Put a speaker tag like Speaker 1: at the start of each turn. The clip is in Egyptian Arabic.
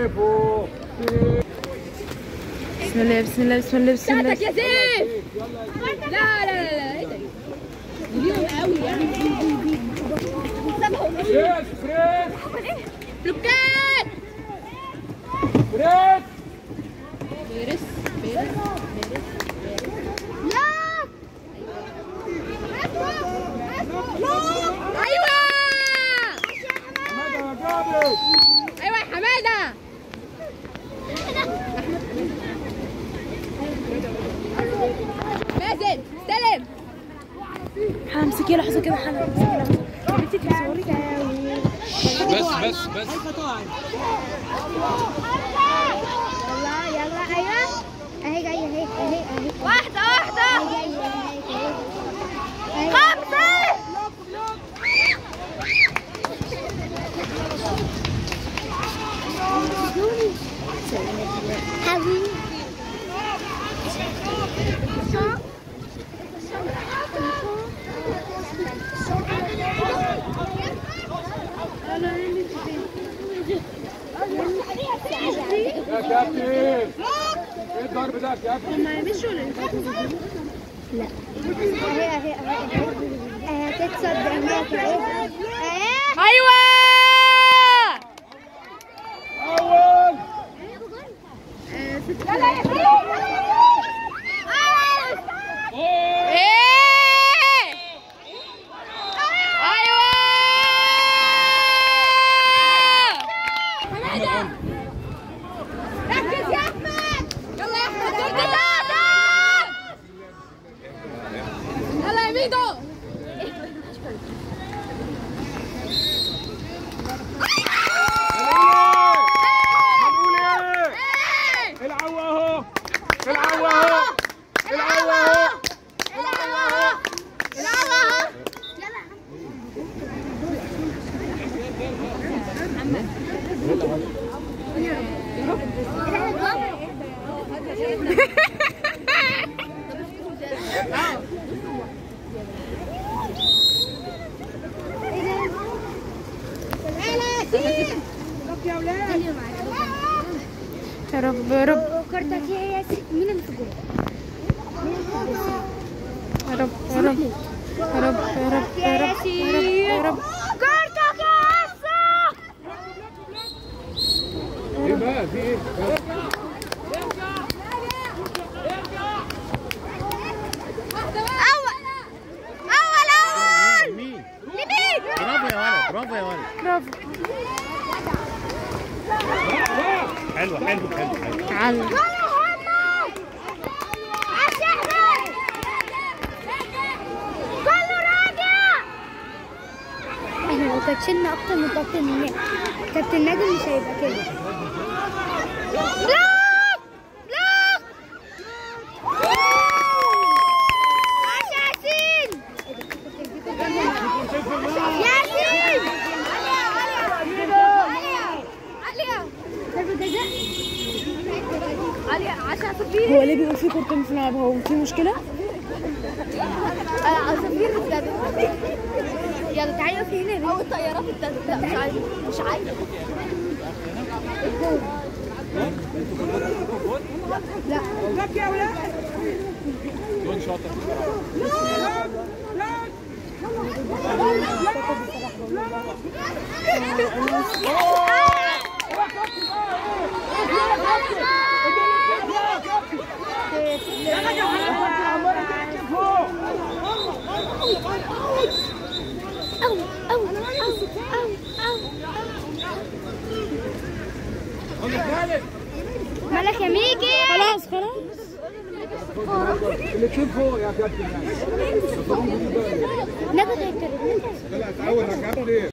Speaker 1: فوق
Speaker 2: بسم الله بسم الله بسم الله بسم الله
Speaker 3: بتاعتك يا سيف لا لا لا لا ايه ده كبيرة قوي يعني سابهم
Speaker 1: فريد فريد
Speaker 3: بلوكات
Speaker 1: فريد
Speaker 3: بيرس بيرس بيرس لا ايوه
Speaker 1: حماده يا جابر
Speaker 3: ايوه يا حماده مازن استلم
Speaker 2: همسكي لحظه كده حلا امسكي لحظه يا بنتي تصوري
Speaker 1: بس بس بس
Speaker 4: يلا يلا ايوه اهي جايه اهي اهي اهي
Speaker 3: واحده واحده
Speaker 4: جايه اهي اهي
Speaker 3: خمسه
Speaker 4: حبيبي
Speaker 1: يا كابتن ايه الضرب ده يا كابتن
Speaker 4: لا اهي اهي اهي اهي هتتصدق هناك اهي اهي
Speaker 3: ايوه
Speaker 1: اول
Speaker 3: يلا يا سيدي ايه ايوه ركز يا احمد يلا يا احمد دول ثلاثة يلا يا ميدو
Speaker 1: هنقول ايه العوا اهو العوا اهو العوا اهو
Speaker 2: يا رب يا رب
Speaker 4: كارتك يا ياسين مين اللي في جوه؟
Speaker 2: يا رب يا رب يا رب يا رب يا رب يا رب يا رب
Speaker 4: كارتك يا ياسين
Speaker 1: ايه بقى في ايه
Speaker 3: اول اول اول
Speaker 5: مين؟
Speaker 3: لمين
Speaker 5: برافو يا ولد برافو يا ولد
Speaker 2: برافو
Speaker 5: حلو حلو حلو حلو
Speaker 2: علم
Speaker 4: احنا لو تاتشنا اكتر من كابتن نجم كابتن نجم مش هيبقى كده
Speaker 3: بلوك بلوك ياسين ياسين
Speaker 4: ضربة جزاء
Speaker 3: علي عشان صفير
Speaker 2: هو ليه بيقول في كورتين في الملعب هو في مشكله
Speaker 3: صفير ابتدت يلا تعالي وقفي هنا يا بنتي او الطيارات ابتدت لا مش عايزه مش عايزه
Speaker 1: جون شاطر
Speaker 4: او او او او او مالك يا ميكي
Speaker 2: خلاص خلاص
Speaker 1: الاثنين فوق يا كابتن يعني
Speaker 4: نبغى يتكلم
Speaker 1: لا تعود يا كابتن